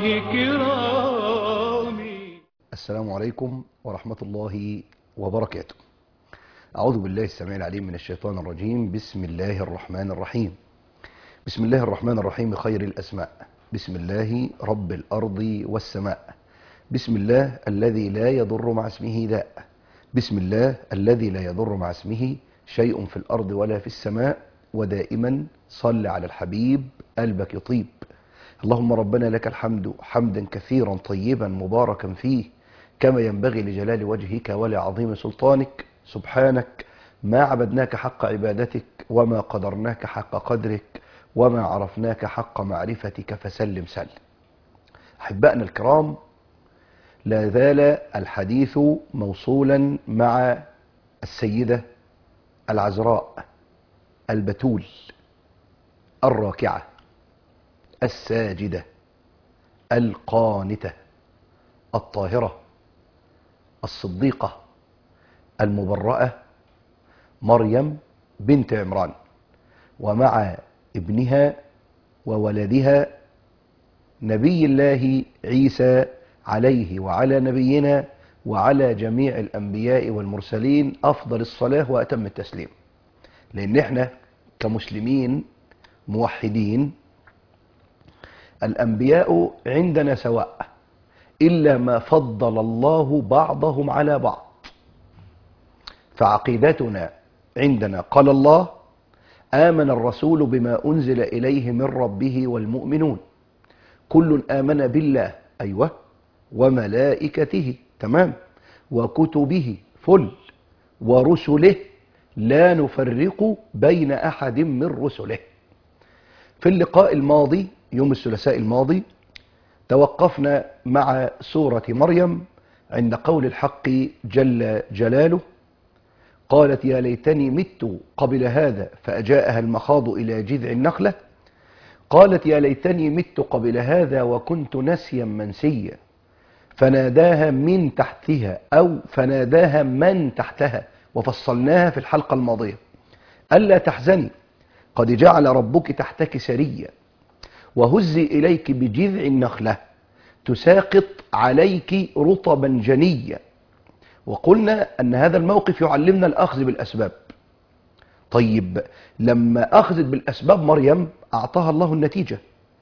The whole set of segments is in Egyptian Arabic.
الله كرامي السلام عليكم ورحمة الله وبركاته أعوذ بالله السميع العليم من الشيطان الرجيم بسم الله الرحمن الرحيم بسم الله الرحمن الرحيم خير الأسماء بسم الله رب الأرض والسماء بسم الله الذي لا يضر مع اسمه داء بسم الله الذي لا يضر مع اسمه شيء في الأرض ولا في السماء ودائما صل على الحبيب قلبك يطيب اللهم ربنا لك الحمد حمدا كثيرا طيبا مباركا فيه كما ينبغي لجلال وجهك ولعظيم سلطانك سبحانك ما عبدناك حق عبادتك وما قدرناك حق قدرك وما عرفناك حق معرفتك فسلم سلم أحبائنا الكرام لا زال الحديث موصولا مع السيدة العذراء البتول الراكعة الساجدة القانتة الطاهرة الصديقة المبرأة مريم بنت عمران ومع ابنها وولدها نبي الله عيسى عليه وعلى نبينا وعلى جميع الأنبياء والمرسلين أفضل الصلاة وأتم التسليم لأن احنا كمسلمين موحدين الأنبياء عندنا سواء إلا ما فضل الله بعضهم على بعض فعقيدتنا عندنا قال الله آمن الرسول بما أنزل إليه من ربه والمؤمنون كل آمن بالله أيوة وملائكته تمام وكتبه فل ورسله لا نفرق بين أحد من رسله في اللقاء الماضي يوم الثلاثاء الماضي توقفنا مع سورة مريم عند قول الحق جل جلاله قالت يا ليتني مت قبل هذا فأجاءها المخاض إلى جذع النخلة قالت يا ليتني مت قبل هذا وكنت نسيا منسيا فناداها من تحتها أو فناداها من تحتها وفصلناها في الحلقة الماضية ألا تحزني قد جعل ربك تحتك سريا وهزي إليك بجذع النخلة تساقط عليك رطبا جنيا وقلنا أن هذا الموقف يعلمنا الأخذ بالأسباب طيب لما أخذت بالأسباب مريم أعطاها الله النتيجة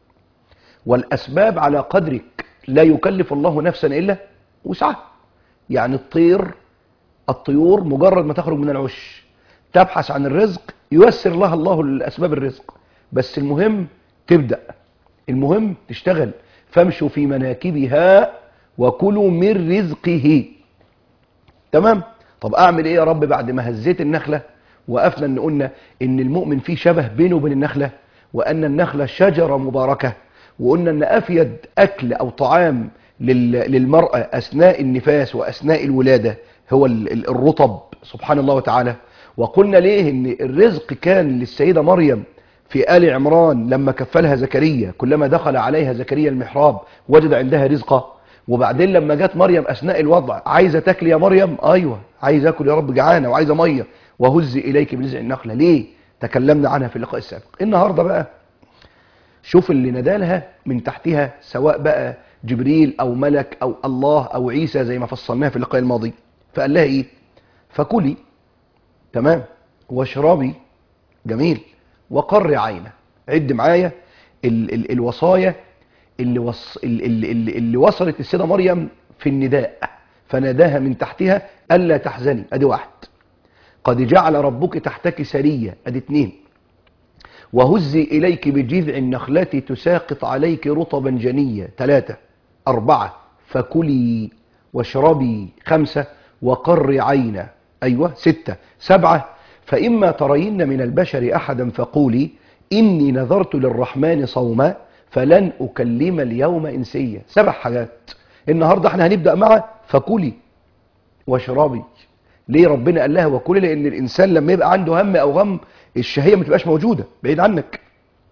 والأسباب على قدرك لا يكلف الله نفسا إلا وسعها يعني الطير الطيور مجرد ما تخرج من العش تبحث عن الرزق ييسر لها الله الأسباب الرزق بس المهم تبدأ المهم تشتغل فامشوا في مناكبها وكلوا من رزقه تمام طب اعمل ايه يا رب بعد ما هزيت النخلة وقفنا ان قلنا ان المؤمن فيه شبه بينه وبين النخلة وان النخلة شجرة مباركة وقلنا ان افيد اكل او طعام لل- للمرأة اثناء النفاس واثناء الولادة هو ال- ال- الرطب سبحان الله وتعالى وقلنا ليه ان الرزق كان للسيدة مريم في آل عمران لما كفلها زكريا كلما دخل عليها زكريا المحراب وجد عندها رزقا وبعدين لما جت مريم أثناء الوضع عايزة تاكل يا مريم أيوة عايزة أكل يا رب جعانة وعايزة مية وهزي إليك بنزع النخلة ليه تكلمنا عنها في اللقاء السابق النهاردة بقى شوف اللي ندالها من تحتها سواء بقى جبريل أو ملك أو الله أو عيسى زي ما فصلناها في اللقاء الماضي فقال لها إيه فكلي تمام واشربي جميل وقر عينه عد معايا ال ال الوصايا اللي, وص اللي, اللي, اللي وصلت السيدة مريم في النداء فناداها من تحتها ألا تحزني أدي واحد قد جعل ربك تحتك سرية أدي اتنين وهزي إليك بجذع النخلة تساقط عليك رطبا جنيا ثلاثة أربعة فكلي واشربي خمسة وقر عينا أيوة ستة سبعة فإما ترين من البشر أحدا فقولي إني نذرت للرحمن صوما فلن أكلم اليوم إنسيا سبع حاجات النهاردة احنا هنبدأ مع فكلي واشربي ليه ربنا قال لها وكلي لأن الإنسان لما يبقى عنده هم أو غم الشهية ما تبقاش موجودة بعيد عنك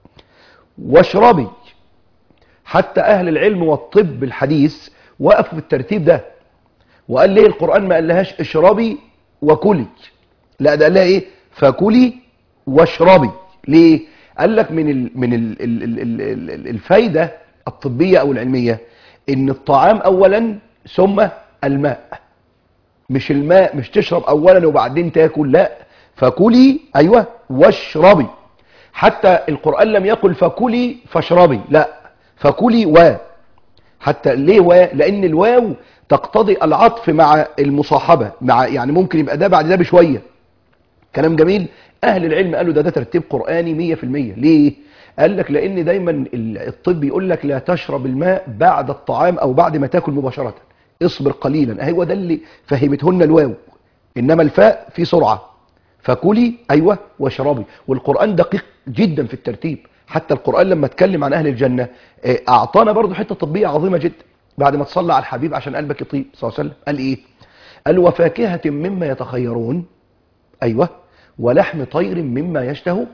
واشربي حتى أهل العلم والطب الحديث وقفوا في الترتيب ده وقال ليه القرآن ما قال لهاش اشربي وكلي لا ده قال لها ايه فكلي واشربي ليه قال لك من ال من ال ال ال ال ال الفايدة الطبية أو العلمية إن الطعام أولا ثم الماء مش الماء مش تشرب أولا وبعدين تاكل لا فكلي أيوة واشربي حتى القرآن لم يقل فكلي فاشربي لا فكلي و حتى ليه و لأن الواو تقتضي العطف مع المصاحبة مع يعني ممكن يبقى ده بعد ده بشوية كلام جميل أهل العلم قالوا ده ده ترتيب قرآني 100% ليه؟ قال لك لأن دايما الطب يقول لك لا تشرب الماء بعد الطعام أو بعد ما تاكل مباشرة اصبر قليلا هو ده اللي فهمتهن الواو إنما الفاء في سرعة فكلي أيوة واشربي والقرآن دقيق جدا في الترتيب حتى القرآن لما اتكلم عن أهل الجنة اه، أعطانا برضو حتة طبية عظيمة جدا بعد ما تصلى على الحبيب عشان قلبك يطيب صلى الله عليه وسلم قال إيه قال وفاكهة مما يتخيرون أيوة ولحم طير مما يشتهون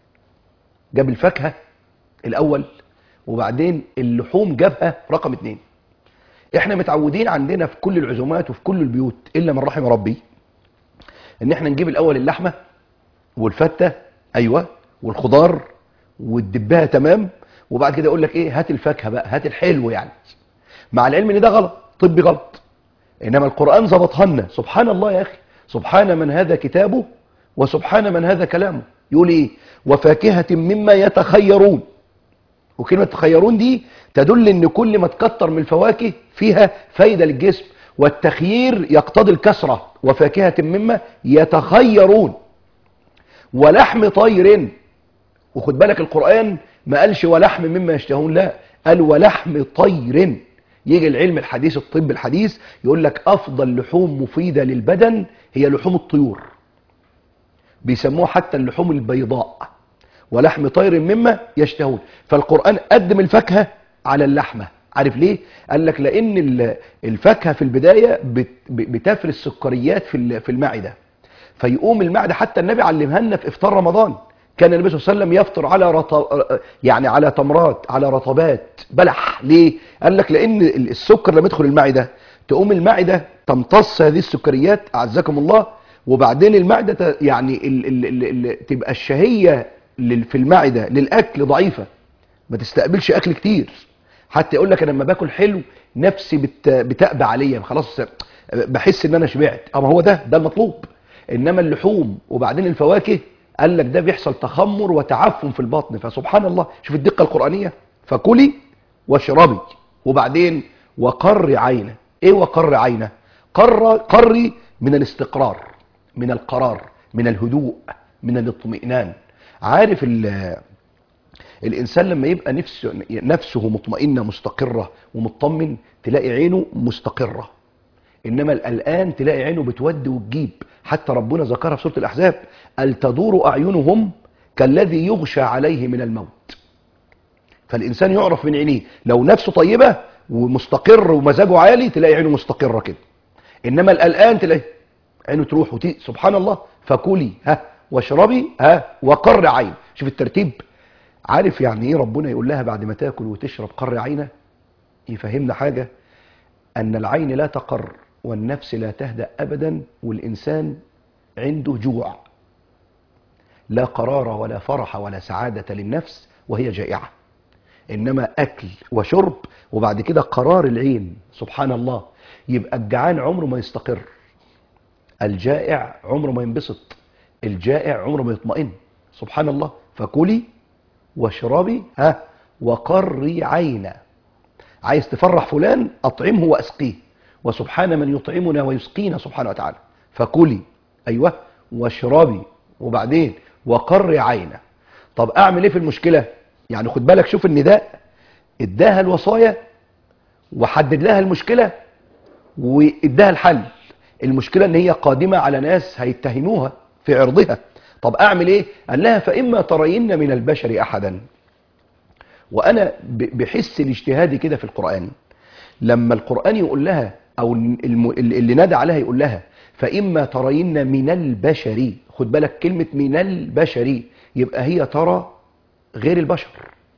جاب الفاكهة الأول وبعدين اللحوم جابها رقم اتنين احنا متعودين عندنا في كل العزومات وفي كل البيوت إلا من رحم ربي ان احنا نجيب الأول اللحمة والفتة أيوة والخضار والدباها تمام وبعد كده يقول لك ايه هات الفاكهة بقى هات الحلو يعني مع العلم ان ده غلط طبي غلط انما القرآن ظبطها لنا سبحان الله يا اخي سبحان من هذا كتابه وسبحان من هذا كلامه يقول ايه وفاكهة مما يتخيرون وكلمة تخيرون دي تدل ان كل ما تكتر من الفواكه فيها فايدة للجسم والتخيير يقتضي الكسرة وفاكهة مما يتخيرون ولحم طير وخد بالك القرآن ما قالش ولحم مما يشتهون لا قال ولحم طير يجي العلم الحديث الطب الحديث يقول لك أفضل لحوم مفيدة للبدن هي لحوم الطيور بيسموها حتى اللحوم البيضاء ولحم طير مما يشتهون فالقرآن قدم الفاكهة على اللحمة عارف ليه؟ قال لك لأن ال- الفاكهة في البداية بت- بتفرز سكريات في ال- في المعدة فيقوم المعدة حتى النبي علمها لنا في إفطار رمضان كان النبي صلى الله عليه وسلم يفطر على رط... يعني على تمرات على رطبات بلح ليه؟ قال لك لأن ال- السكر لما يدخل المعدة تقوم المعدة تمتص هذه السكريات أعزكم الله وبعدين المعدة ت- يعني ال... ال... ال... ال... تبقى الشهية لل- في المعدة للأكل ضعيفة ما تستقبلش أكل كتير حتى يقول لك انا لما باكل حلو نفسي بت... بتأبى عليا خلاص بحس ان انا شبعت اما هو ده ده المطلوب انما اللحوم وبعدين الفواكه قال لك ده بيحصل تخمر وتعفن في البطن فسبحان الله شوف الدقة القرآنية فكلي واشربي وبعدين وقر عينه ايه وقر عينه قر قري من الاستقرار من القرار من الهدوء من الاطمئنان عارف ال الإنسان لما يبقى نفسه, نفسه مطمئنة مستقرة ومطمن تلاقي عينه مستقرة إنما الآن تلاقي عينه بتود وتجيب حتى ربنا ذكرها في سورة الأحزاب قال تدور أعينهم كالذي يغشى عليه من الموت فالإنسان يعرف من عينيه لو نفسه طيبة ومستقر ومزاجه عالي تلاقي عينه مستقرة كده إنما الآن تلاقي عينه تروح وتيجي سبحان الله فكلي ها واشربي ها وقر عين شوف الترتيب عارف يعني ايه ربنا يقول لها بعد ما تاكل وتشرب قر عينه يفهمنا حاجة أن العين لا تقر والنفس لا تهدأ أبدا والإنسان عنده جوع لا قرار ولا فرح ولا سعادة للنفس وهي جائعة إنما أكل وشرب وبعد كده قرار العين سبحان الله يبقى الجعان عمره ما يستقر الجائع عمره ما ينبسط الجائع عمره ما يطمئن سبحان الله فكلي واشربي ها وقري عينا عايز تفرح فلان اطعمه واسقيه وسبحان من يطعمنا ويسقينا سبحانه وتعالى فكلي ايوه واشربي وبعدين وقري عينا طب اعمل ايه في المشكله يعني خد بالك شوف النداء اداها الوصايا وحدد لها المشكله واداها الحل المشكله ان هي قادمه على ناس هيتهموها في عرضها طب اعمل ايه قال لها فاما ترين من البشر احدا وانا ب- بحس الاجتهادي كده في القران لما القران يقول لها او الم- اللي نادى عليها يقول لها فاما ترين من البشر خد بالك كلمه من البشر يبقى هي ترى غير البشر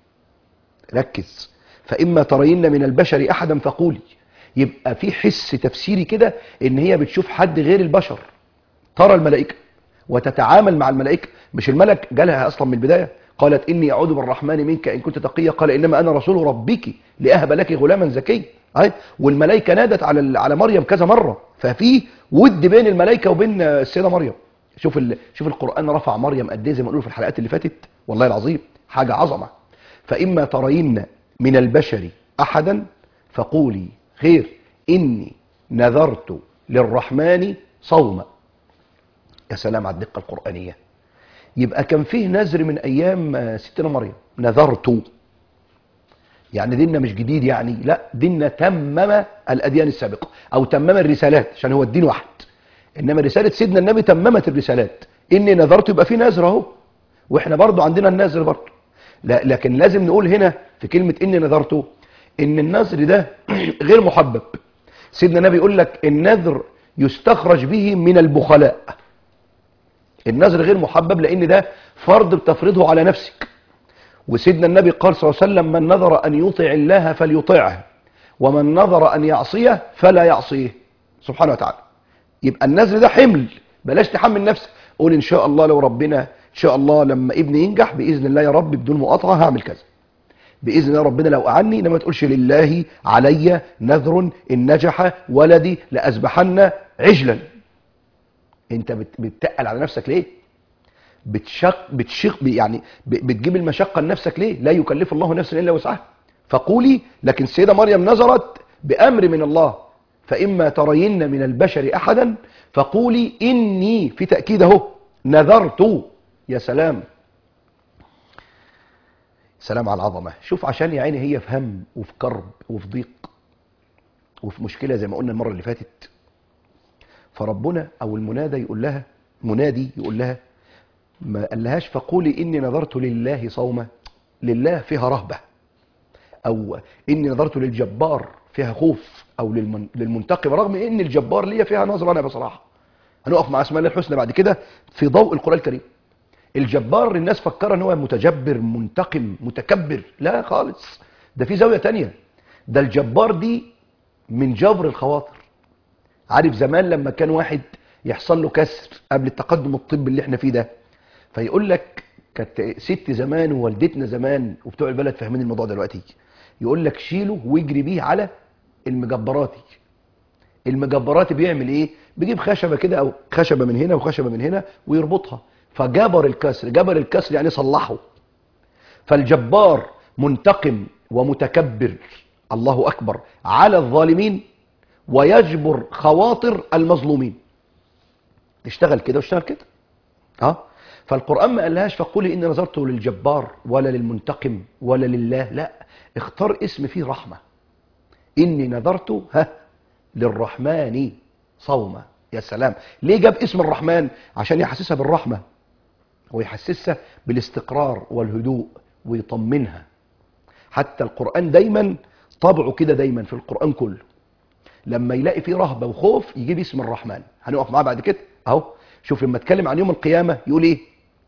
ركز فاما ترين من البشر احدا فقولي يبقى في حس تفسيري كده ان هي بتشوف حد غير البشر ترى الملائكه وتتعامل مع الملائكه مش الملك جالها اصلا من البدايه قالت إني أعوذ بالرحمن منك إن كنت تقيا قال إنما أنا رسول ربك لأهب لك غلاما زكيا أي والملائكة نادت على ال- على مريم كذا مرة ففي ود بين الملائكة وبين السيدة مريم شوف ال... شوف القرآن رفع مريم قد ايه زي ما نقول في الحلقات اللي فاتت والله العظيم حاجة عظمة فإما ترين من البشر أحدا فقولي خير إني نذرت للرحمن صوما يا سلام على الدقة القرآنية يبقى كان فيه نذر من أيام آه، ستنا مريم نذرت يعني ديننا مش جديد يعني لا ديننا تمم الأديان السابقة أو تمم الرسالات عشان هو الدين واحد إنما رسالة سيدنا النبي تممت الرسالات إني نذرت يبقى في نذر أهو وإحنا برضو عندنا النذر برضو لا لكن لازم نقول هنا في كلمة إني نذرت إن النذر ده غير محبب سيدنا النبي يقول لك النذر يستخرج به من البخلاء النذر غير محبب لأن ده فرض بتفرضه على نفسك وسيدنا النبي قال صلى الله عليه وسلم من نظر أن يطع الله فليطعه ومن نظر أن يعصيه فلا يعصيه سبحانه وتعالى يبقى النذر ده حمل بلاش تحمل نفسك قول إن شاء الله لو ربنا إن شاء الله لما ابني ينجح بإذن الله يا رب بدون مقاطعة هعمل كذا بإذن الله ربنا لو أعني إنما تقولش لله علي نذر إن نجح ولدي لأذبحن عجلا أنت بت- بتتقل على نفسك ليه؟ بتشق بتشق يعني ب- بتجيب المشقة لنفسك ليه لا يكلف الله نفسا إلا وسعها فقولي لكن السيدة مريم نظرت بأمر من الله فإما ترين من البشر أحدا فقولي إني في تأكيد اهو نذرت يا سلام سلام على العظمة شوف عشان يا عيني هي في هم وفي كرب وفي ضيق وفي مشكلة زي ما قلنا المرة اللي فاتت فربنا أو المنادى يقول لها منادي يقول لها ما قالهاش فقولي إني نظرت لله صوما لله فيها رهبة أو إني نظرت للجبار فيها خوف أو للمن- للمنتقم رغم إن الجبار ليا فيها نظرة أنا بصراحة هنقف مع اسماء الله الحسنى بعد كده في ضوء القرآن الكريم الجبار الناس فكر ان هو متجبر منتقم متكبر لا خالص ده في زاوية تانية ده الجبار دي من جبر الخواطر عارف زمان لما كان واحد يحصل له كسر قبل التقدم الطبي اللي احنا فيه ده فيقول لك كانت ست زمان ووالدتنا زمان وبتوع البلد فاهمين الموضوع دلوقتي يقول لك شيله واجري بيه على المجبراتي المجبراتي بيعمل ايه بيجيب خشبه كده او خشبه من هنا وخشبه من هنا ويربطها فجبر الكسر جبر الكسر يعني صلحه فالجبار منتقم ومتكبر الله اكبر على الظالمين ويجبر خواطر المظلومين تشتغل كده واشتغل كده ها فالقرآن ما قالهاش فقولي إني نظرت للجبار ولا للمنتقم ولا لله لا اختار اسم فيه رحمة إني نظرت ها للرحمن صوما يا سلام ليه جاب اسم الرحمن عشان يحسسها بالرحمة ويحسسها بالاستقرار والهدوء ويطمنها حتى القرآن دايما طبعه كده دايما في القرآن كله لما يلاقي فيه رهبة وخوف يجيب اسم الرحمن هنقف معاه بعد كده اهو شوف لما اتكلم عن يوم القيامة يقول ايه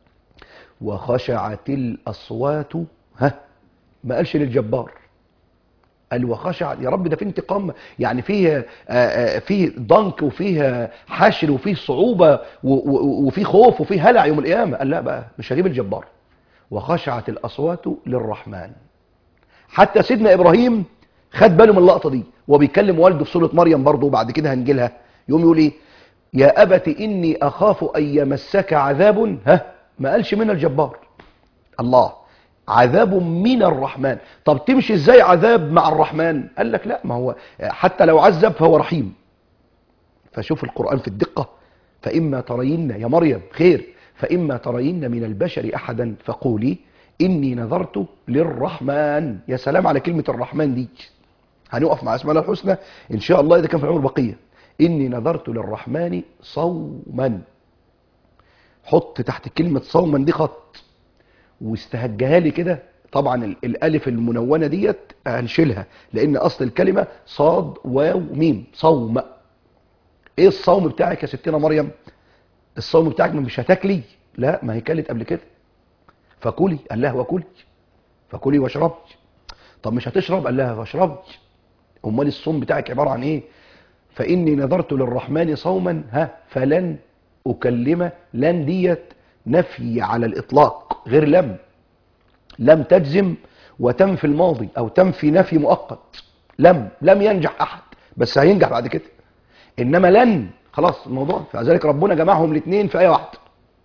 وخشعت الأصوات ها ما قالش للجبار قال وخشع يا رب ده في انتقام يعني فيه آه، آه، فيه ضنك وفيه حشر وفيه صعوبة و- و- وفيه خوف وفيه هلع يوم القيامة قال لا بقى مش هجيب الجبار وخشعت الأصوات للرحمن حتى سيدنا إبراهيم خد باله من اللقطة دي وبيكلم والده في سورة مريم برضه وبعد كده هنجيلها يوم يقول ايه يا أبت إني أخاف أن يمسك عذاب ها ما قالش من الجبار الله عذاب من الرحمن طب تمشي ازاي عذاب مع الرحمن قال لك لا ما هو حتى لو عذب فهو رحيم فشوف القرآن في الدقة فإما ترين يا مريم خير فإما ترين من البشر أحدا فقولي إني نذرت للرحمن يا سلام على كلمة الرحمن دي هنقف مع اسماء الله الحسنى إن شاء الله إذا كان في العمر بقية إني نذرت للرحمن صوما حط تحت كلمة صوما دي خط واستهجها لي كده طبعا ال- الالف المنونه ديت هنشيلها لان اصل الكلمه صاد واو ميم صوم ايه الصوم بتاعك يا ستنا مريم الصوم بتاعك مش هتاكلي لا ما هي كلت قبل كده فكلي قال لها وكلي فكلي واشربي طب مش هتشرب قال لها واشربي امال الصوم بتاعك عباره عن ايه فاني نذرت للرحمن صوما ها فلن اكلم لن ديت نفي على الاطلاق غير لم لم تجزم وتنفي الماضي او تنفي نفي مؤقت لم لم ينجح احد بس هينجح بعد كده انما لن خلاص الموضوع فذلك ربنا جمعهم الاثنين في ايه واحده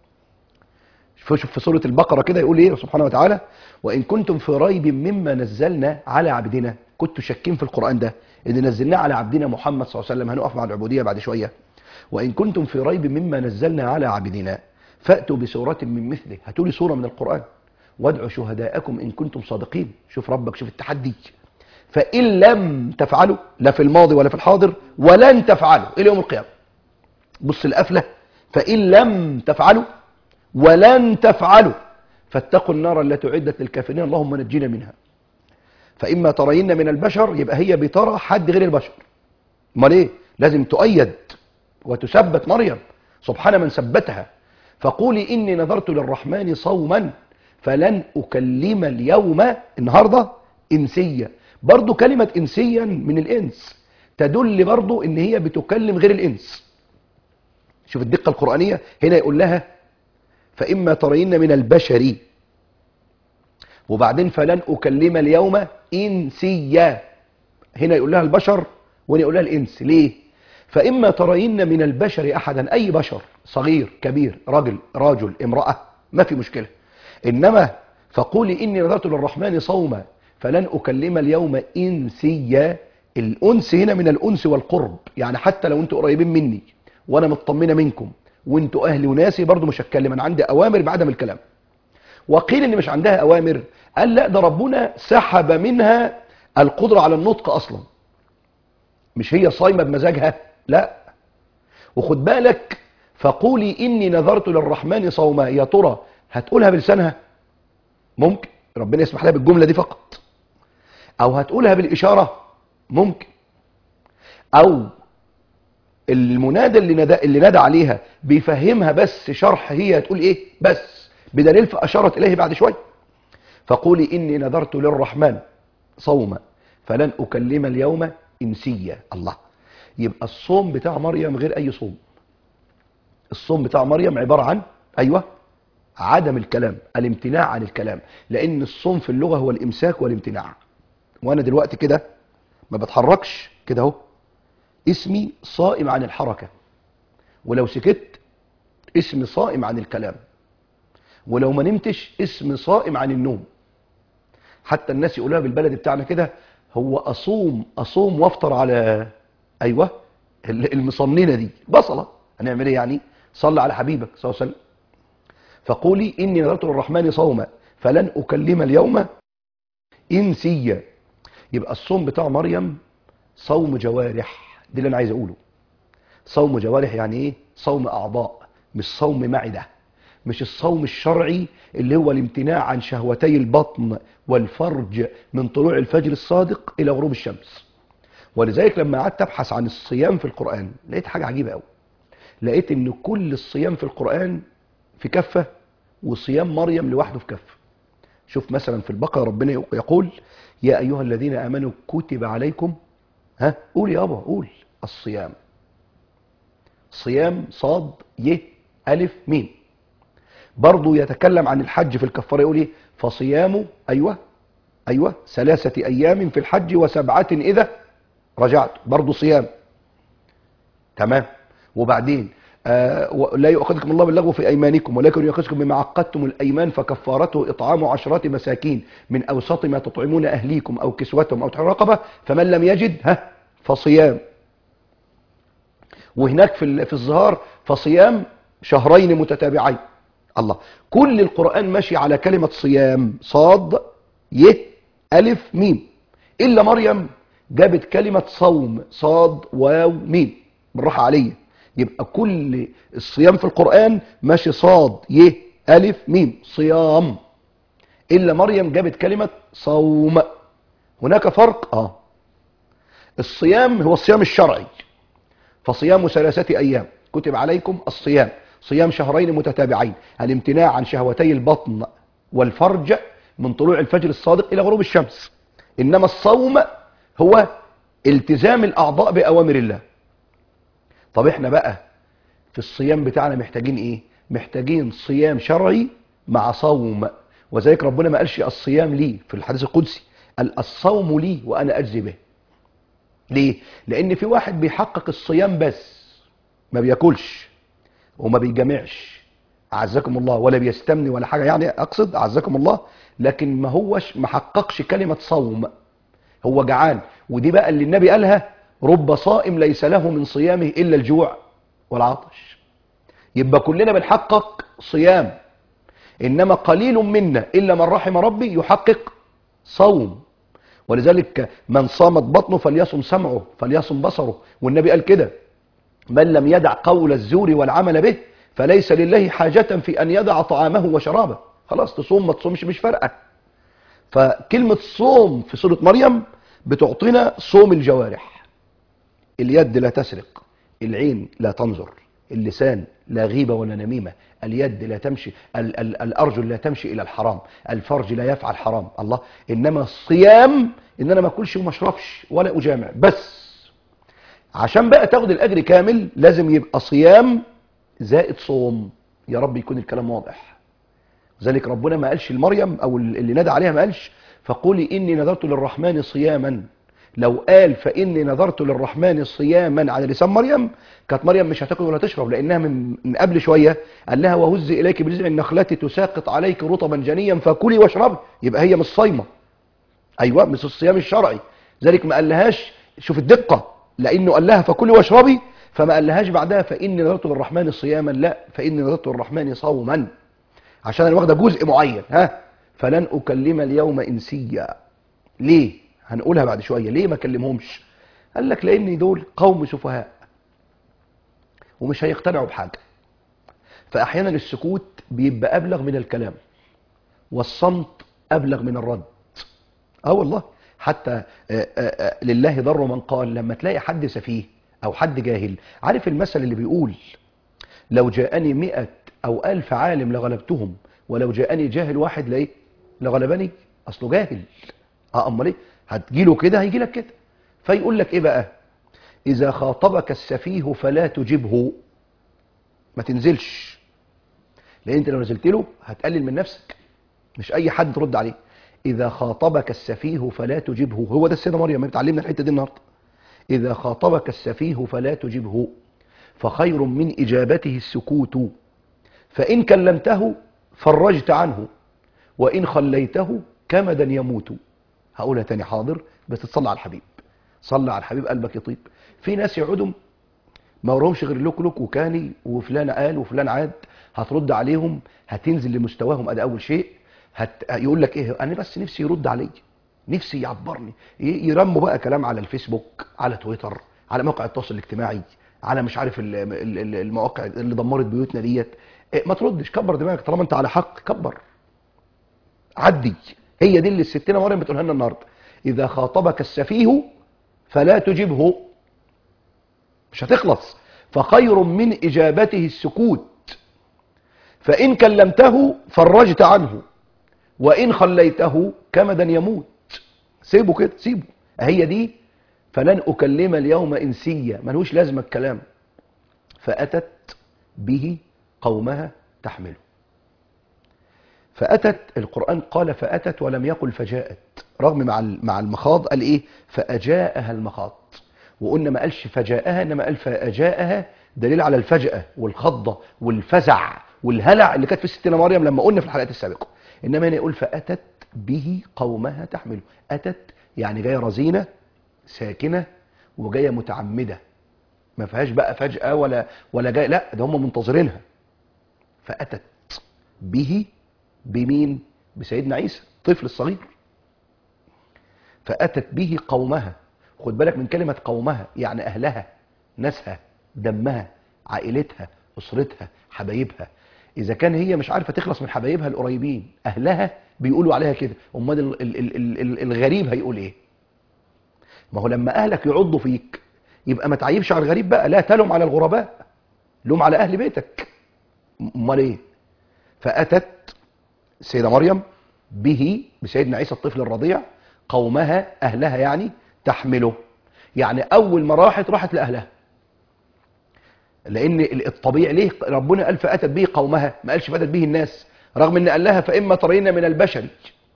شوف في سوره البقره كده يقول ايه سبحانه وتعالى وان كنتم في ريب مما نزلنا على عبدنا كنتوا شاكين في القران ده ان نزلناه على عبدنا محمد صلى الله عليه وسلم هنقف مع العبوديه بعد شويه وان كنتم في ريب مما نزلنا على عبدنا فاتوا بسوره من مثله هاتوا لي سوره من القران وادعوا شهداءكم ان كنتم صادقين شوف ربك شوف التحدي فان لم تفعلوا لا في الماضي ولا في الحاضر ولن تفعلوا الى يوم القيامه بص القفله فان لم تفعلوا ولن تفعلوا فاتقوا النار التي اعدت للكافرين اللهم نجينا منها فاما ترين من البشر يبقى هي بترى حد غير البشر امال ايه لازم تؤيد وتثبت مريم سبحان من ثبتها فقولي اني نذرت للرحمن صوما فلن اكلم اليوم النهارده انسيه برضو كلمه انسيا من الانس تدل برضو ان هي بتكلم غير الانس شوف الدقه القرانيه هنا يقول لها فإما ترين من البشر وبعدين فلن أكلم اليوم إنسيا هنا يقول لها البشر وهنا يقول لها الإنس ليه فإما ترين من البشر أحدا أي بشر صغير كبير رجل راجل امرأة ما في مشكلة إنما فقولي إني نذرت للرحمن صوما فلن أكلم اليوم إنسيا الأنس هنا من الأنس والقرب يعني حتى لو أنتوا قريبين مني وأنا مطمنة منكم وانتوا اهلي وناسي برضو مش هتكلم انا عندي اوامر بعدم الكلام وقيل ان مش عندها اوامر قال لا ده ربنا سحب منها القدرة على النطق اصلا مش هي صايمة بمزاجها لا وخد بالك فقولي اني نذرت للرحمن صوما يا ترى هتقولها بلسانها ممكن ربنا يسمح لها بالجملة دي فقط او هتقولها بالاشارة ممكن او المنادى اللي ندى اللي نادى عليها بيفهمها بس شرح هي هتقول ايه بس بدليل فاشارت اليه بعد شويه فقولي اني نذرت للرحمن صوما فلن اكلم اليوم انسيا الله يبقى الصوم بتاع مريم غير اي صوم الصوم بتاع مريم عباره عن ايوه عدم الكلام الامتناع عن الكلام لان الصوم في اللغه هو الامساك والامتناع وانا دلوقتي كده ما بتحركش كده اهو اسمي صائم عن الحركة ولو سكت اسمي صائم عن الكلام ولو ما نمتش اسمي صائم عن النوم حتى الناس يقولوها بالبلد بتاعنا كده هو أصوم أصوم وافطر على أيوة المصننة دي بصلة هنعمل ايه يعني صلى على حبيبك صلى الله عليه وسلم فقولي إني نذرت للرحمن صوما فلن أكلم اليوم إنسيا يبقى الصوم بتاع مريم صوم جوارح دي اللي انا عايز اقوله صوم جوارح يعني ايه صوم اعضاء مش صوم معده مش الصوم الشرعي اللي هو الامتناع عن شهوتي البطن والفرج من طلوع الفجر الصادق الى غروب الشمس ولذلك لما قعدت ابحث عن الصيام في القران لقيت حاجه عجيبه قوي لقيت ان كل الصيام في القران في كفه وصيام مريم لوحده في كفه شوف مثلا في البقره ربنا يقول يا ايها الذين امنوا كتب عليكم ها قول يابا قول الصيام صيام صاد ي ألف ميم برضو يتكلم عن الحج في الكفارة يقول ايه فصيام أيوة أيوة ثلاثة أيام في الحج وسبعة إذا رجعت برضو صيام تمام وبعدين آه لا يؤخذكم الله باللغو في أيمانكم ولكن يؤخذكم بما عقدتم الأيمان فكفارته إطعام عشرة مساكين من أوسط ما تطعمون أهليكم أو كسوتهم أو تحرير رقبة فمن لم يجد ها فصيام وهناك في في الظهار فصيام شهرين متتابعين الله كل القرآن ماشي على كلمة صيام صاد ي ألف ميم إلا مريم جابت كلمة صوم صاد واو ميم بالراحة عليا يبقى كل الصيام في القرآن ماشي صاد ي ألف ميم صيام إلا مريم جابت كلمة صوم هناك فرق آه الصيام هو الصيام الشرعي فصيام ثلاثة أيام كتب عليكم الصيام صيام شهرين متتابعين الامتناع عن شهوتي البطن والفرج من طلوع الفجر الصادق إلى غروب الشمس إنما الصوم هو التزام الأعضاء بأوامر الله طب احنا بقى في الصيام بتاعنا محتاجين ايه محتاجين صيام شرعي مع صوم وذلك ربنا ما قالش الصيام لي في الحديث القدسي قال الصوم لي وانا اجزي به ليه لان في واحد بيحقق الصيام بس ما بياكلش وما بيجامعش اعزكم الله ولا بيستمني ولا حاجه يعني اقصد اعزكم الله لكن ما هوش ما حققش كلمه صوم هو جعان ودي بقى اللي النبي قالها رب صائم ليس له من صيامه الا الجوع والعطش يبقى كلنا بنحقق صيام انما قليل منا الا من رحم ربي يحقق صوم ولذلك من صامت بطنه فليصم سمعه فليصم بصره والنبي قال كده من لم يدع قول الزور والعمل به فليس لله حاجة في أن يدع طعامه وشرابه خلاص تصوم ما تصومش مش فارقة فكلمة صوم في سورة مريم بتعطينا صوم الجوارح اليد لا تسرق العين لا تنظر اللسان لا غيبة ولا نميمة اليد لا تمشي ال ال الأرجل لا تمشي إلى الحرام الفرج لا يفعل حرام الله إنما الصيام إن أنا ما أكلش وما أشربش ولا أجامع بس عشان بقى تاخد الأجر كامل لازم يبقى صيام زائد صوم يا رب يكون الكلام واضح ذلك ربنا ما قالش لمريم أو اللي نادى عليها ما قالش فقولي إني نذرت للرحمن صياما لو قال فإني نذرت للرحمن صياما على لسان مريم كانت مريم مش هتاكل ولا تشرب لأنها من, من قبل شوية قال لها وهزي إليك بجذع النخلة تساقط عليك رطبا جنيا فكلي واشربي يبقى هي مش صايمة أيوة مش الصيام الشرعي ذلك ما قالهاش شوف الدقة لأنه قال لها فكلي واشربي فما قالهاش بعدها فإني نذرت للرحمن صياما لا فإني نذرت للرحمن صوما عشان انا واخده جزء معين ها فلن أكلم اليوم إنسيا ليه هنقولها بعد شوية ليه ما كلمهمش قال لك لأن دول قوم سفهاء ومش هيقتنعوا بحاجة فأحيانا السكوت بيبقى أبلغ من الكلام والصمت أبلغ من الرد اه والله حتى آآ آآ لله ضر من قال لما تلاقي حد سفيه أو حد جاهل عارف المثل اللي بيقول لو جاءني مئة أو ألف عالم لغلبتهم ولو جاءني جاهل واحد لإيه لغلبني أصله جاهل اه أمال إيه هتجيله كده هيجي لك كده فيقول لك إيه بقى إذا خاطبك السفيه فلا تجبه ما تنزلش لأن أنت لو نزلت له هتقلل من نفسك مش أي حد ترد عليه إذا خاطبك السفيه فلا تجبه هو ده السيدة مريم بتعلمنا الحتة دي النهارده إذا خاطبك السفيه فلا تجبه فخير من إجابته السكوت فإن كلمته فرجت عنه وإن خليته كمدا يموت هقولها تاني حاضر بس تصلي على الحبيب صلي على الحبيب قلبك يطيب في ناس يقعدوا ما وراهمش غير لوك لوك وكاني وفلان قال وفلان عاد هترد عليهم هتنزل لمستواهم ادي اول شيء هت... يقول لك ايه انا بس نفسي يرد عليا نفسي يعبرني ي- يرموا بقى كلام على الفيسبوك على تويتر على موقع التواصل الاجتماعي على مش عارف ال- ال- ال- المواقع اللي دمرت بيوتنا ديت إيه، ما تردش كبر دماغك طالما انت على حق كبر عدي هي دي اللي الستنا مريم بتقولها لنا النهارده اذا خاطبك السفيه فلا تجبه مش هتخلص فخير من اجابته السكوت فان كلمته فرجت عنه وان خليته كمدا يموت سيبه كده سيبه هي دي فلن اكلم اليوم انسيا ملوش لازمه الكلام فاتت به قومها تحمله فأتت القرآن قال فأتت ولم يقل فجاءت رغم مع ال- مع المخاض قال إيه فأجاءها المخاض وقلنا ما قالش فجاءها إنما قال فأجاءها دليل على الفجأة والخضة والفزع والهلع اللي كانت في ستنا مريم لما قلنا في الحلقات السابقة إنما هنا يقول فأتت به قومها تحمله أتت يعني جاية رزينة ساكنة وجاية متعمدة ما فيهاش بقى فجأة ولا ولا جاي لا ده هم منتظرينها فأتت به بمين بسيدنا عيسى الطفل الصغير فأتت به قومها خد بالك من كلمة قومها يعني أهلها ناسها دمها عائلتها أسرتها حبايبها إذا كان هي مش عارفة تخلص من حبايبها القريبين أهلها بيقولوا عليها كده أمال ال- ال- ال- ال- ال- الغريب هيقول إيه ما هو لما أهلك يعضوا فيك يبقى ما تعيبش على الغريب بقى لا تلوم على الغرباء لوم على أهل بيتك أمال إيه فأتت السيدة مريم به بسيدنا عيسى الطفل الرضيع قومها أهلها يعني تحمله يعني أول ما راحت راحت لأهلها لأن الطبيعي ليه ربنا قال فأتت به قومها ما قالش فأتت به الناس رغم ان قال لها فاما ترين من البشر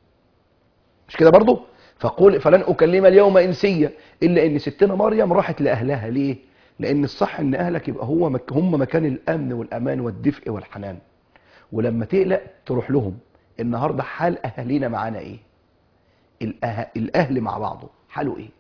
مش كده برضو فقول فلن اكلم اليوم انسيا الا ان ستنا مريم راحت لاهلها ليه لان الصح ان اهلك يبقى هو مك هم مكان الامن والامان والدفء والحنان ولما تقلق تروح لهم النهارده حال اهالينا معانا ايه الأه... الاهل مع بعضه حاله ايه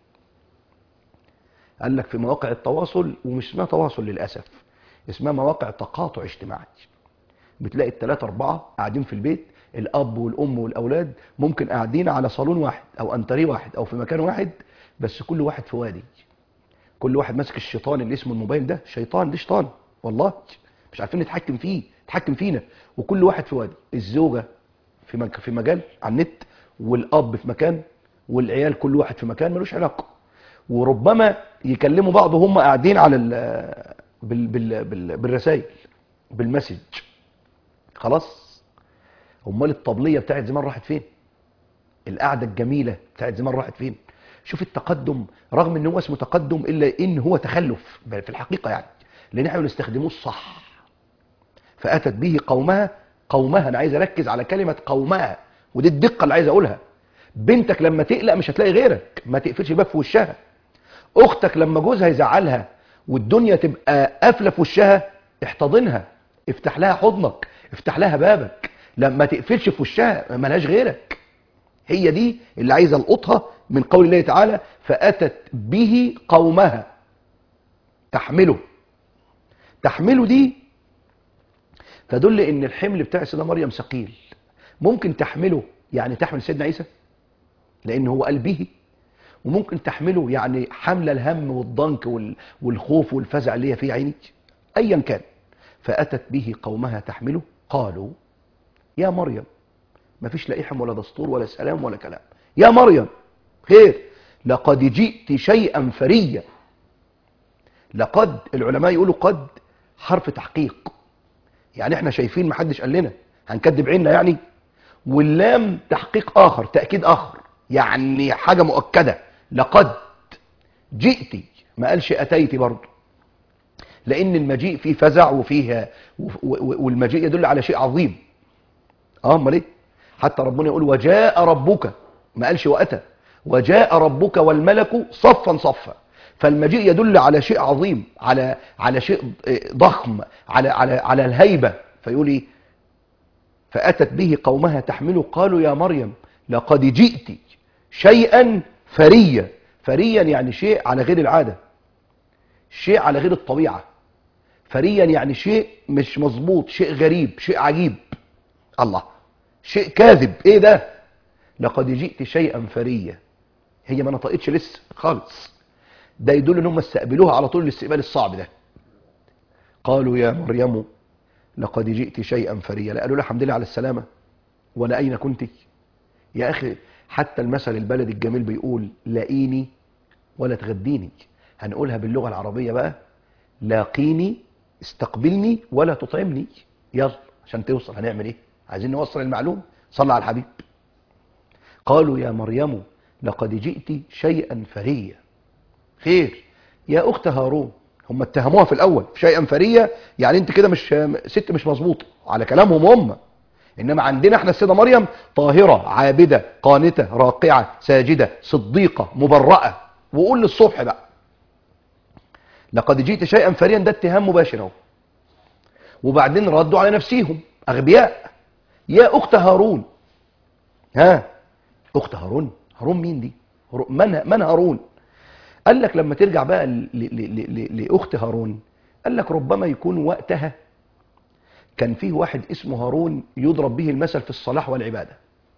قال لك في مواقع التواصل ومش اسمها تواصل للاسف اسمها مواقع تقاطع اجتماعي بتلاقي الثلاثة أربعة قاعدين في البيت الأب والأم والأولاد ممكن قاعدين على صالون واحد أو أنتريه واحد أو في مكان واحد بس كل واحد في وادي كل واحد ماسك الشيطان اللي اسمه الموبايل ده شيطان ده شيطان والله مش عارفين نتحكم فيه نتحكم فينا وكل واحد في وادي الزوجة في مك... في مجال على النت والأب في مكان والعيال كل واحد في مكان ملوش علاقة وربما يكلموا بعض وهم قاعدين على ال... بال... بال... بال... بالرسائل بالمسج خلاص امال الطبليه بتاعت زمان راحت فين القعده الجميله بتاعت زمان راحت فين شوف التقدم رغم ان هو اسمه تقدم الا ان هو تخلف في الحقيقه يعني لان احنا بنستخدموه الصح فاتت به قومها قومها انا عايز اركز على كلمه قومها ودي الدقه اللي عايز اقولها بنتك لما تقلق مش هتلاقي غيرك ما تقفلش باب في وشها اختك لما جوزها يزعلها والدنيا تبقى قافله في وشها احتضنها افتح لها حضنك افتح لها بابك لما تقفلش في وشها ملهاش غيرك هي دي اللي عايزه القطها من قول الله تعالى فاتت به قومها تحمله تحمله دي تدل ان الحمل بتاع سيدنا مريم ثقيل ممكن تحمله يعني تحمل سيدنا عيسى لان هو قال به وممكن تحمله يعني حمل الهم والضنك والخوف والفزع اللي هي فيه عينك ايا كان فاتت به قومها تحمله قالوا يا مريم ما فيش لا إحم ولا دستور ولا سلام ولا كلام يا مريم خير لقد جئت شيئا فريا لقد العلماء يقولوا قد حرف تحقيق يعني احنا شايفين ما حدش قال لنا هنكذب عيننا يعني واللام تحقيق آخر تأكيد آخر يعني حاجة مؤكدة لقد جئت ما قالش أتيت برضه لأن المجيء فيه فزع وفيه والمجيء يدل على شيء عظيم اه امال ايه حتى ربنا يقول وجاء ربك ما قالش واتى وجاء ربك والملك صفا صفا فالمجيء يدل على شيء عظيم على على شيء ضخم على على على الهيبه فيقول ايه فاتت به قومها تحمله قالوا يا مريم لقد جئت شيئا فريا فريا يعني شيء على غير العاده شيء على غير الطبيعه فريا يعني شيء مش مظبوط شيء غريب شيء عجيب الله شيء كاذب ايه ده لقد جئت شيئا فريا هي ما نطقتش لسه خالص ده يدل ان هم استقبلوها على طول الاستقبال الصعب ده قالوا يا مريم لقد جئت شيئا فريا لا قالوا لها الحمد لله على السلامه ولا اين كنت يا اخي حتى المثل البلدي الجميل بيقول لاقيني ولا تغديني هنقولها باللغه العربيه بقى لاقيني استقبلني ولا تطعمني يلا عشان توصل هنعمل ايه عايزين نوصل المعلوم صلى على الحبيب قالوا يا مريم لقد جئت شيئا فريا خير يا اخت هارون هم اتهموها في الاول شيئا فريا يعني انت كده مش ست مش مظبوطه على كلامهم هم انما عندنا احنا السيده مريم طاهره عابده قانته راقعه ساجده صديقه مبرأه وقول للصبح بقى لقد جئت شيئا فريا ده اتهام مباشر اهو وبعدين ردوا على نفسيهم اغبياء يا اخت هارون ها اخت هارون هارون مين دي من من هارون قال لك لما ترجع بقى لاخت هارون قال لك ربما يكون وقتها كان فيه واحد اسمه هارون يضرب به المثل في الصلاح والعباده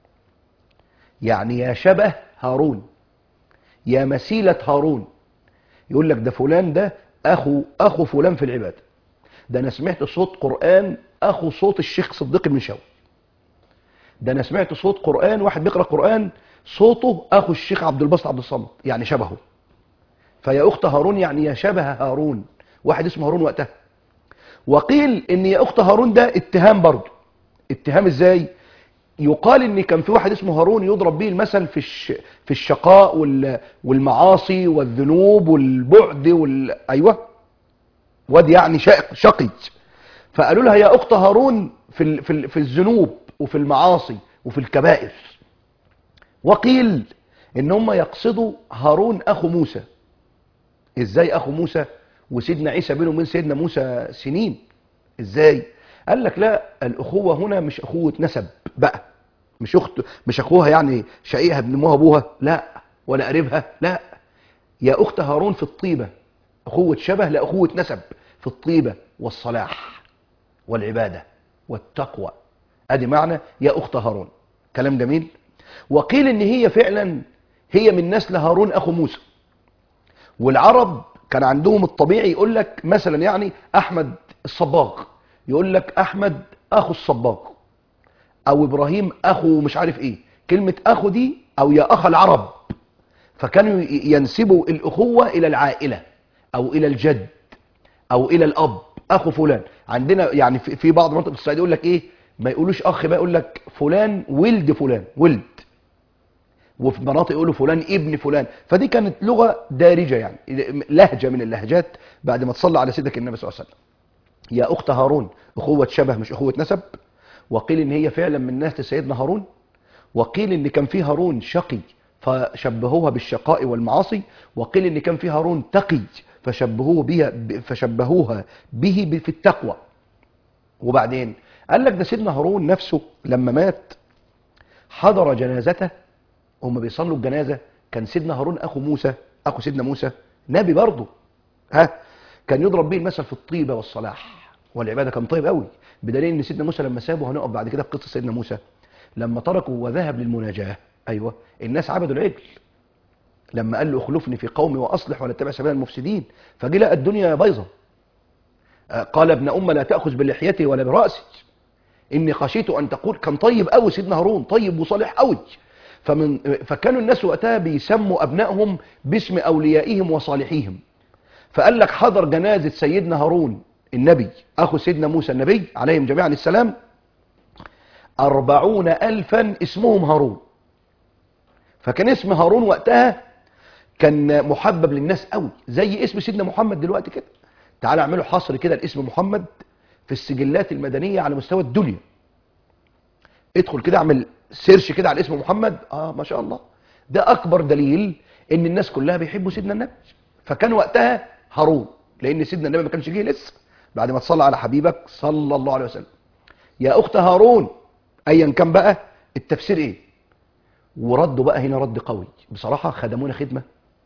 يعني يا شبه هارون يا مسيله هارون يقول لك ده فلان ده اخو اخو فلان في العباده ده انا سمعت صوت قران اخو صوت الشيخ صديق بن شوقي ده انا سمعت صوت قران واحد بيقرا قران صوته اخو الشيخ عبد الباسط عبد الصمد يعني شبهه فيا اخت هارون يعني يا شبه هارون واحد اسمه هارون وقتها وقيل ان يا اخت هارون ده اتهام برضه اتهام ازاي يقال ان كان في واحد اسمه هارون يضرب به المثل في الش... في الشقاء وال... والمعاصي والذنوب والبعد وال ايوه واد يعني شقي شقي فقالوا لها يا اخت هارون في ال... في, ال... في الذنوب وفي المعاصي وفي الكبائر وقيل ان هم يقصدوا هارون اخو موسى ازاي اخو موسى وسيدنا عيسى بينه وبين سيدنا موسى سنين ازاي قال لك لا الاخوه هنا مش اخوه نسب بقى مش اخت مش اخوها يعني شقيقها ابن امها ابوها لا ولا قريبها لا يا اخت هارون في الطيبه اخوه شبه لا اخوه نسب في الطيبه والصلاح والعباده والتقوى ادي معنى يا اخت هارون كلام جميل وقيل ان هي فعلا هي من نسل هارون اخو موسى والعرب كان عندهم الطبيعي يقول لك مثلا يعني احمد الصباغ يقول لك احمد اخو الصباغ او ابراهيم اخو مش عارف ايه كلمه اخو دي او يا اخ العرب فكانوا ي- ينسبوا الاخوه الى العائله او الى الجد او الى الاب اخو فلان عندنا يعني في في بعض مناطق الصعيد يقول لك ايه ما يقولوش اخ بقى يقول لك فلان ولد فلان ولد وفي مناطق يقولوا فلان ابن فلان فدي كانت لغه دارجه يعني لهجه من اللهجات بعد ما تصلى على سيدك النبي صلى الله عليه وسلم يا اخت هارون اخوه شبه مش اخوه نسب وقيل ان هي فعلا من نسل سيدنا هارون وقيل ان كان في هارون شقي فشبهوها بالشقاء والمعاصي وقيل ان كان في هارون تقي فشبهوه بها فشبهوها به في التقوى وبعدين قال لك ده سيدنا هارون نفسه لما مات حضر جنازته هم بيصلوا الجنازه كان سيدنا هارون اخو موسى اخو سيدنا موسى نبي برضه ها كان يضرب به المثل في الطيبه والصلاح والعباده كان طيب قوي بدليل ان سيدنا موسى لما سابه هنقف بعد كده في قصه سيدنا موسى لما تركه وذهب للمناجاه ايوه الناس عبدوا العجل لما قال له اخلفني في قومي واصلح ولا تتبع سبيل المفسدين فجه لقى الدنيا بايظه آه، قال ابن ام لا تاخذ بلحيتي ولا براسي اني خشيت ان تقول كان طيب قوي سيدنا هارون طيب وصالح قوي فمن فكانوا الناس وقتها بيسموا ابنائهم باسم اوليائهم وصالحيهم فقال لك حضر جنازه سيدنا هارون النبي اخو سيدنا موسى النبي عليهم جميعا السلام أربعون ألفا اسمهم هارون فكان اسم هارون وقتها كان محبب للناس قوي زي اسم سيدنا محمد دلوقتي كده تعال اعملوا حصر كده الاسم محمد في السجلات المدنية على مستوى الدنيا ادخل كده اعمل سيرش كده على اسم محمد اه ما شاء الله ده اكبر دليل ان الناس كلها بيحبوا سيدنا النبي فكان وقتها هارون لان سيدنا النبي ما كانش جه لسه بعد ما تصلى على حبيبك صلى الله عليه وسلم يا اخت هارون ايا كان بقى التفسير ايه وردوا بقى هنا رد قوي بصراحه خدمونا خدمه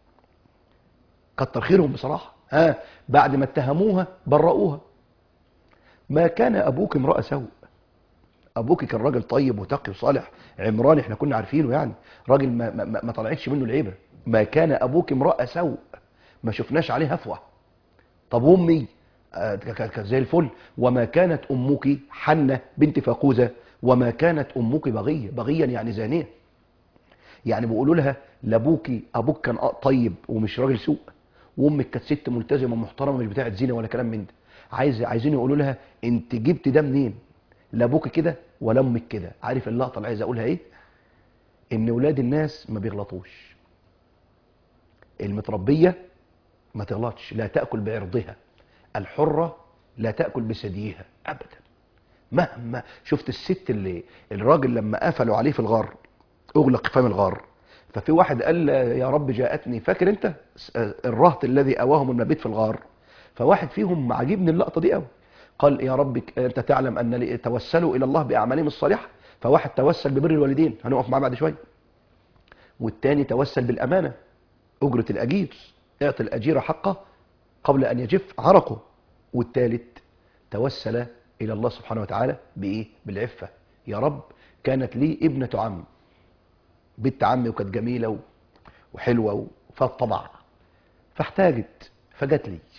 كتر خيرهم بصراحه ها بعد ما اتهموها برؤوها ما كان ابوك امرأة سوء ابوك كان راجل طيب وتقي وصالح عمران احنا كنا عارفينه يعني راجل ما, ما, ما طلعتش منه العيبه ما كان ابوك امرأة سوء ما شفناش عليه هفوه طب امي آه، كانت كانت زي الفل وما كانت امك حنه بنت فاقوزه وما كانت امك بغيه بغيا يعني زانيه يعني بيقولوا لها لابوكي ابوك كان آه طيب ومش راجل سوء وامك كانت ست ملتزمه محترمه مش بتاعه زينه ولا كلام من ده عايز عايزين يقولوا لها انت جبت ده منين لا ابوك كده ولا امك كده عارف اللقطه اللي عايز اقولها ايه ان ولاد الناس ما بيغلطوش المتربيه ما تغلطش لا تاكل بعرضها الحره لا تاكل بثديها ابدا مهما شفت الست اللي الراجل لما قفلوا عليه في الغار اغلق فم الغار ففي واحد قال يا رب جاءتني فاكر انت الرهط الذي اواهم المبيت في الغار فواحد فيهم عجبني اللقطه دي قوي قال يا رب انت تعلم ان لي توسلوا الى الله باعمالهم الصالحه فواحد توسل ببر الوالدين هنقف معاه بعد شويه والتاني توسل بالامانه اجره الاجير اعطي الاجير حقه قبل ان يجف عرقه والثالث توسل الى الله سبحانه وتعالى بايه بالعفه يا رب كانت لي ابنه عم بنت عمي وكانت جميله و- وحلوه وفيها الطبع فاحتاجت فجت لي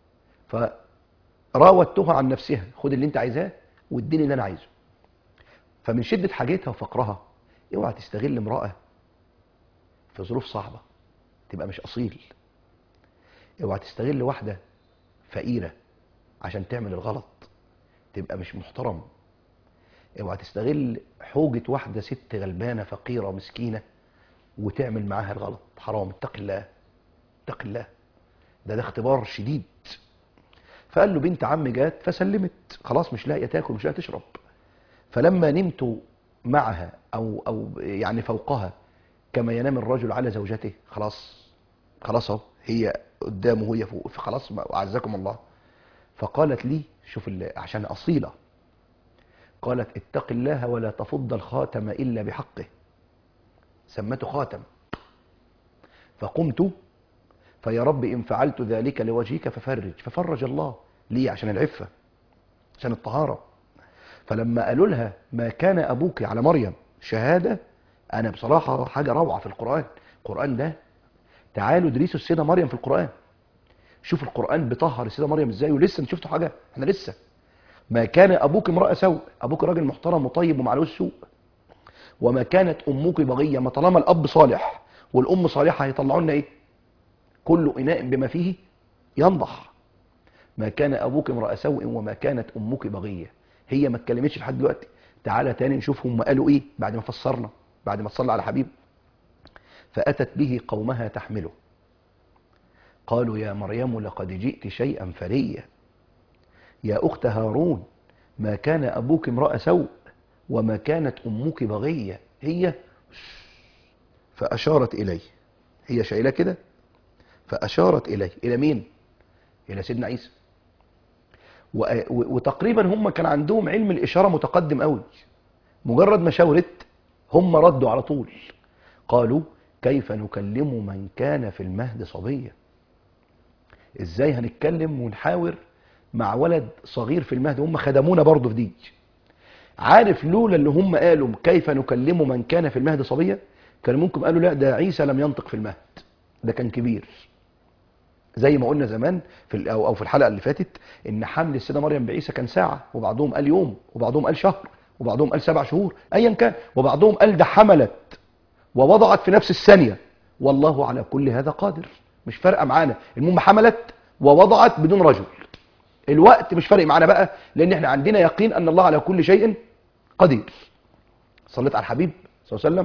فراودتها عن نفسها خد اللي انت عايزاه واديني اللي انا عايزه فمن شده حاجتها وفقرها اوعى تستغل امراه في ظروف صعبه تبقى مش اصيل اوعى تستغل واحده فقيره عشان تعمل الغلط تبقى مش محترم اوعى تستغل حوجة واحدة ست غلبانة فقيرة مسكينة وتعمل معاها الغلط حرام اتق الله اتق الله ده ده اختبار شديد فقال له بنت عم جات فسلمت خلاص مش لاقيه تاكل مش لاقيه تشرب فلما نمت معها أو, أو يعني فوقها كما ينام الرجل على زوجته خلاص خلاص اهو هي قدامه وهي فوق فخلاص أعزكم الله فقالت لي شوف ال- عشان أصيلة قالت اتق الله ولا تفض الخاتم إلا بحقه سمته خاتم فقمت فيا رب إن فعلت ذلك لوجهك ففرج ففرج الله ليه عشان العفة عشان الطهارة فلما قالوا لها ما كان أبوك على مريم شهادة أنا بصراحة حاجة روعة في القرآن القرآن ده تعالوا ادرسوا السيدة مريم في القرآن شوف القرآن بيطهر السيدة مريم ازاي ولسه انت شفتوا حاجة احنا لسه ما كان أبوك امرأة سوء أبوك راجل محترم وطيب ومعلوش سوء وما كانت أمك بغية ما طالما الأب صالح والأم صالحة هيطلعوا لنا إيه كل إناء بما فيه ينضح ما كان أبوك امرأة سوء وما كانت أمك بغية هي ما اتكلمتش لحد دلوقتي تعالى تاني نشوف هم قالوا إيه بعد ما فسرنا بعد ما تصلى على حبيب فأتت به قومها تحمله قالوا يا مريم لقد جئت شيئا فريا يا أخت هارون ما كان أبوك امرأة سوء وما كانت أمك بغية هي فأشارت إليه هي شايلة كده فأشارت إليه إلى مين؟ إلى سيدنا عيسى و- و- وتقريبا هم كان عندهم علم الإشارة متقدم قوي مجرد ما شاورت هم ردوا على طول قالوا كيف نكلم من كان في المهد صبيا ازاي هنتكلم ونحاور مع ولد صغير في المهد هم خدمونا برضه في دي عارف لولا اللي هم قالوا كيف نكلم من كان في المهد صبيا كان ممكن قالوا لا ده عيسى لم ينطق في المهد ده كان كبير زي ما قلنا زمان في ال- او أو في الحلقه اللي فاتت ان حمل السيده مريم بعيسى كان ساعه وبعضهم قال يوم وبعضهم قال شهر وبعضهم قال سبع شهور ايا كان وبعضهم قال ده حملت ووضعت في نفس الثانيه والله على كل هذا قادر مش فارقه معانا المهم حملت ووضعت بدون رجل الوقت مش فارق معانا بقى لان احنا عندنا يقين ان الله على كل شيء قدير صليت على الحبيب صلى الله عليه وسلم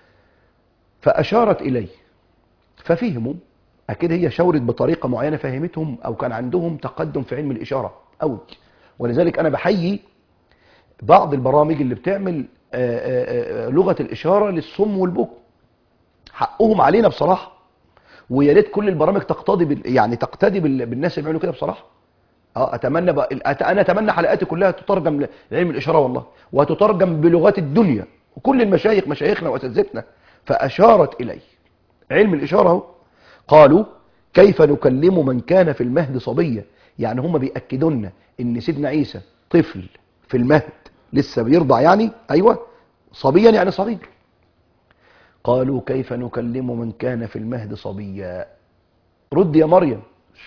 فاشارت اليه ففهموا اكيد هي شاورت بطريقه معينه فهمتهم او كان عندهم تقدم في علم الاشاره قوي ولذلك انا بحيي بعض البرامج اللي بتعمل آه، آه، آه، لغه الاشاره للصم والبكم حقهم علينا بصراحه ويا ريت كل البرامج تقتضي بال- يعني تقتدي بال- بالناس اللي بيعملوا كده بصراحه اه اتمنى بقى أت- انا اتمنى حلقاتي كلها تترجم لعلم الاشاره والله وتترجم بلغات الدنيا وكل المشايخ مشايخنا واساتذتنا فاشارت اليه علم الاشاره اهو قالوا كيف نكلم من كان في المهد صبيا يعني هم بيأكدوا لنا ان سيدنا عيسى طفل في المهد لسه بيرضع يعني ايوه صبيا يعني صغير قالوا كيف نكلم من كان في المهد صبيا رد يا مريم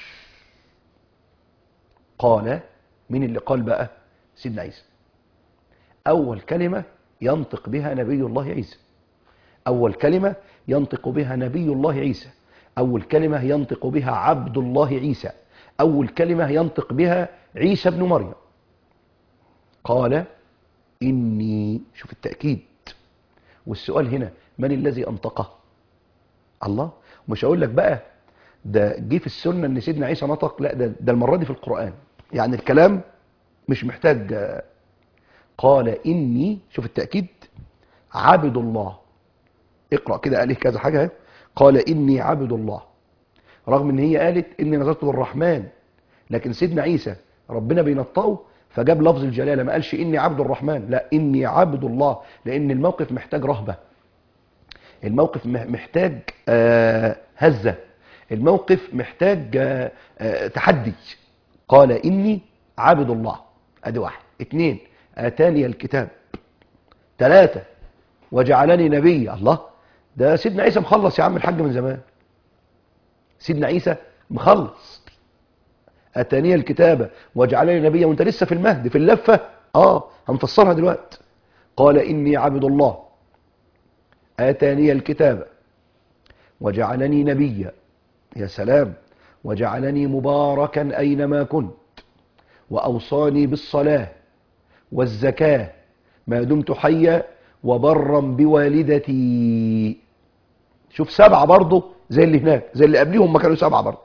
قال مين اللي قال بقى سيدنا عيسى اول كلمه ينطق بها نبي الله عيسى اول كلمه ينطق بها نبي الله عيسى اول كلمه ينطق بها عبد الله عيسى اول كلمه ينطق بها عيسى ابن مريم قال اني شوف التاكيد والسؤال هنا من الذي انطقه الله مش هقول لك بقى ده جه في السنه ان سيدنا عيسى نطق لا ده ده المره دي في القران يعني الكلام مش محتاج آه، قال اني شوف التاكيد عبد الله اقرا كده قال إيه كذا حاجه اهي. قال اني عبد الله رغم ان هي قالت اني نظرت للرحمن لكن سيدنا عيسى ربنا بينطقه فجاب لفظ الجلاله ما قالش اني عبد الرحمن لا اني عبد الله لان الموقف محتاج رهبه الموقف مح- محتاج آه، هزه الموقف محتاج آه، آه، تحدي قال اني عبد الله ادي واحد اتنين اتاني الكتاب ثلاثة وجعلني نبيا الله ده سيدنا عيسى مخلص يا عم الحاج من زمان سيدنا عيسى مخلص اتاني الكتابة وجعلني نبيا وانت لسه في المهد في اللفة اه هنفسرها دلوقتي قال اني عبد الله اتاني الكتابة وجعلني نبيا يا سلام وجعلني مباركا اينما كنت واوصاني بالصلاه والزكاه ما دمت حيا وبرا بوالدتي شوف سبعه برضه زي اللي هناك زي اللي قبليهم ما كانوا سبعه برضه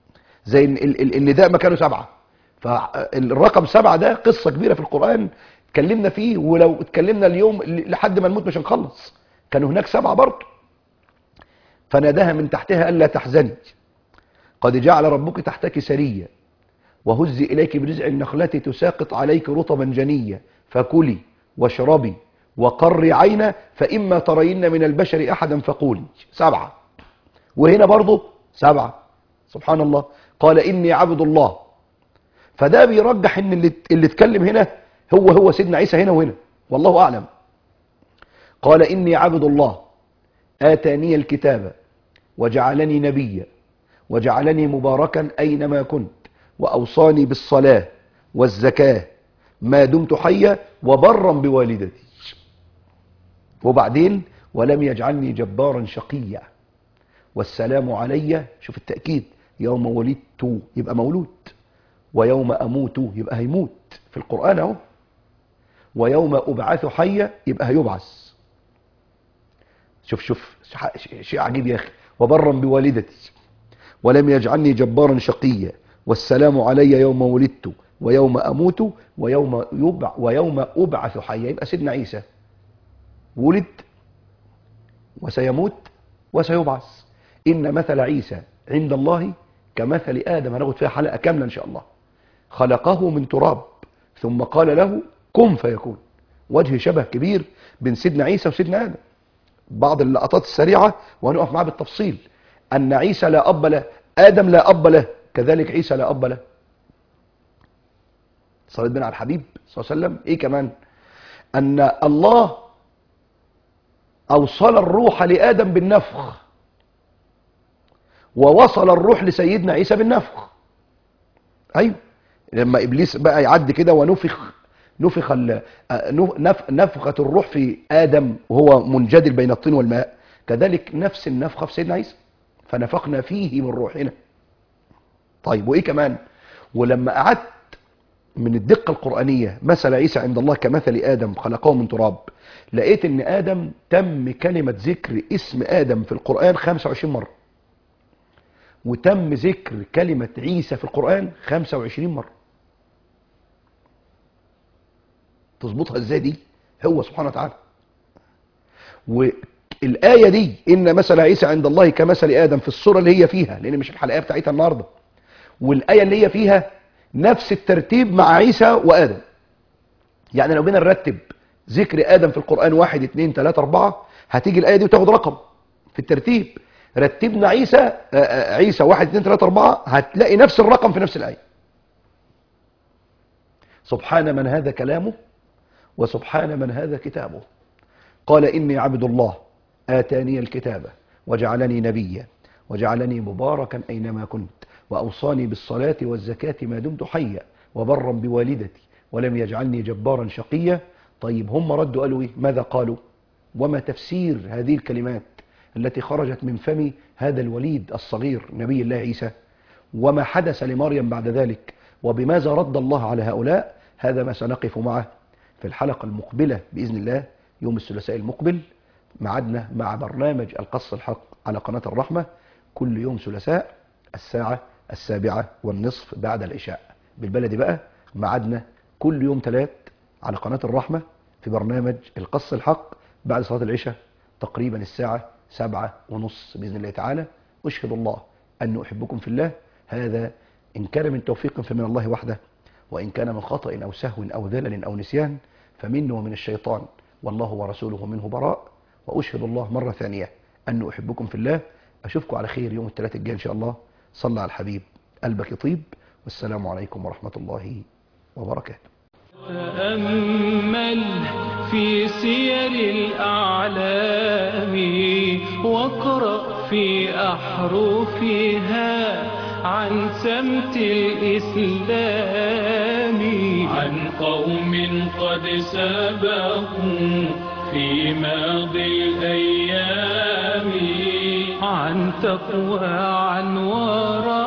زي ال- ال- النداء ما كانوا سبعه فالرقم سبعه ده قصه كبيره في القران اتكلمنا فيه ولو اتكلمنا اليوم لحد ما نموت مش هنخلص كان هناك سبعة برضه فناداها من تحتها ألا تحزني قد جعل ربك تحتك سريا وهزي إليك برزع النخلة تساقط عليك رطبا جنيا فكلي واشربي وقري عينا فإما ترين من البشر أحدا فقولي سبعة وهنا برضه سبعة سبحان الله قال إني عبد الله فده بيرجح ان اللي اللي اتكلم هنا هو هو سيدنا عيسى هنا وهنا والله اعلم قال اني عبد الله اتاني الكتاب وجعلني نبيا وجعلني مباركا اينما كنت واوصاني بالصلاه والزكاه ما دمت حيا وبرا بوالدتي وبعدين ولم يجعلني جبارا شقيا والسلام علي شوف التاكيد يوم ولدت يبقى مولود ويوم أموت يبقى هيموت في القرآن اهو ويوم أبعث حيا يبقى هيبعث شوف شوف شيء عجيب يا أخي وبرا بوالدتي ولم يجعلني جبارا شقيا والسلام علي يوم ولدت ويوم أموت ويوم يبع ويوم أبعث حيا يبقى سيدنا عيسى ولد وسيموت وسيبعث إن مثل عيسى عند الله كمثل آدم هناخد فيها حلقة كاملة إن شاء الله خلقه من تراب ثم قال له كن فيكون وجه شبه كبير بين سيدنا عيسى وسيدنا آدم بعض اللقطات السريعة وهنقف معاه بالتفصيل أن عيسى لا أب له آدم لا أب له كذلك عيسى لا أب له صليت بنا على الحبيب صلى الله عليه وسلم إيه كمان أن الله أوصل الروح لآدم بالنفخ ووصل الروح لسيدنا عيسى بالنفخ أيوه لما ابليس بقى يعدي كده ونفخ نفخ نفخة الروح في آدم وهو منجدل بين الطين والماء كذلك نفس النفخة في سيدنا عيسى فنفخنا فيه من روحنا طيب وإيه كمان ولما قعدت من الدقة القرآنية مثل عيسى عند الله كمثل آدم خلقه من تراب لقيت ان آدم تم كلمة ذكر اسم آدم في القرآن 25 مرة وتم ذكر كلمة عيسى في القرآن 25 مرة تظبطها ازاي دي هو سبحانه وتعالى والآية دي إن مثل عيسى عند الله كمثل آدم في الصورة اللي هي فيها لأن مش الحلقة بتاعتها النهاردة والآية اللي هي فيها نفس الترتيب مع عيسى وآدم يعني لو بينا نرتب ذكر آدم في القرآن واحد اتنين تلاتة أربعة هتيجي الآية دي وتاخد رقم في الترتيب رتبنا عيسى عيسى واحد اتنين تلاتة أربعة هتلاقي نفس الرقم في نفس الآية سبحان من هذا كلامه وسبحان من هذا كتابه قال إني عبد الله آتاني الكتاب وجعلني نبيا وجعلني مباركا أينما كنت وأوصاني بالصلاة والزكاة ما دمت حيا وبرا بوالدتي ولم يجعلني جبارا شقيا طيب هم ردوا قالوا إيه ماذا قالوا وما تفسير هذه الكلمات التي خرجت من فم هذا الوليد الصغير نبي الله عيسى وما حدث لمريم بعد ذلك وبماذا رد الله على هؤلاء هذا ما سنقف معه في الحلقة المقبلة بإذن الله يوم الثلاثاء المقبل معدنا مع برنامج القص الحق على قناة الرحمة كل يوم ثلاثاء الساعة السابعة والنصف بعد العشاء بالبلدي بقى معدنا كل يوم ثلاث على قناة الرحمة في برنامج القص الحق بعد صلاة العشاء تقريبا الساعة سبعة ونص بإذن الله تعالى أشهد الله أن أحبكم في الله هذا إن كان من توفيق فمن الله وحده وإن كان من خطأ أو سهو أو ذلل أو نسيان فمنه ومن الشيطان والله ورسوله منه براء وأشهد الله مرة ثانية أن أحبكم في الله أشوفكم على خير يوم الثلاثاء الجاي إن شاء الله صلى على الحبيب قلبك يطيب والسلام عليكم ورحمة الله وبركاته تأمل في سير الأعلام واقرأ في أحرفها عن سمت الإسلام عن قوم قد سبقوا في ماضي الأيام عن تقوى عن وراء